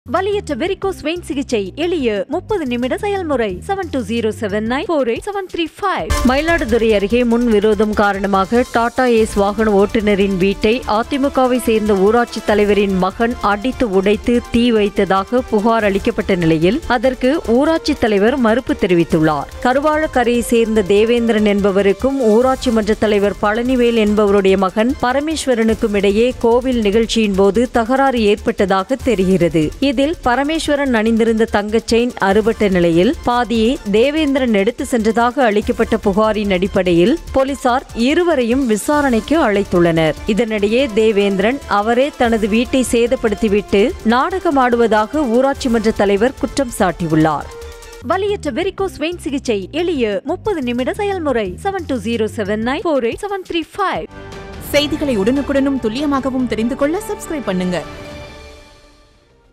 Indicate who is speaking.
Speaker 1: வலியற்ற varicose vein சிகிச்சை எளிய முப்பது நிமிட செயல்முறை seven two zero seven nine four eight seven three five Mayiladuthurai அருகே முன் விரோதம் காரணமாக டாடா ஏஸ் வாகன ஓட்டுநரின் வீட்டை அதிமுகவை சேர்ந்த ஊராட்சி தலைவரின் மகன் அடித்து உடைத்து தீ வைத்ததாக புகார் அளிக்கப்பட்ட நிலையில் அதற்கு ஊராட்சி தலைவர் மறுப்பு தெரிவித்துள்ளார் கருவாழக்கரையை சேர்ந்த தேவேந்திரன் என்பவருக்கும் ஊராட்சி மன்ற தலைவர் பழனிவேல் என்பவருடைய மகன் பரமேஸ்வரனுக்கும் இடையே கோவில் நிகழ்ச்சியின் போது தகராறு ஏற்பட்டதாக தெரிகிறது இதில் பரமேஸ்வரன் அணிந்திருந்த தங்கச் செயின் அறுபட்ட நிலையில் பாதியை தேவேந்திரன் எடுத்து சென்றதாக அளிக்கப்பட்ட புகாரின் அடிப்படையில் போலீசார் இருவரையும் விசாரணைக்கு அழைத்துள்ளனர் இதனிடையே தேவேந்திரன் அவரே தனது வீட்டை சேதப்படுத்திவிட்டு நாடகமாடுவதாக ஊராட்சி மன்ற தலைவர் குற்றம் சாட்டியுள்ளார் வலியற்ற வெரிகோஸ் வெயின் சிகிச்சை எளிய முப்பது நிமிட செயல்முறை seven two zero seven nine four eight seven three five
Speaker 2: செய்திகளை உடனுக்குடனும் துல்லியமாகவும் தெரிந்து கொள்ள சப்ஸ்கிரைப் பண்ணுங்க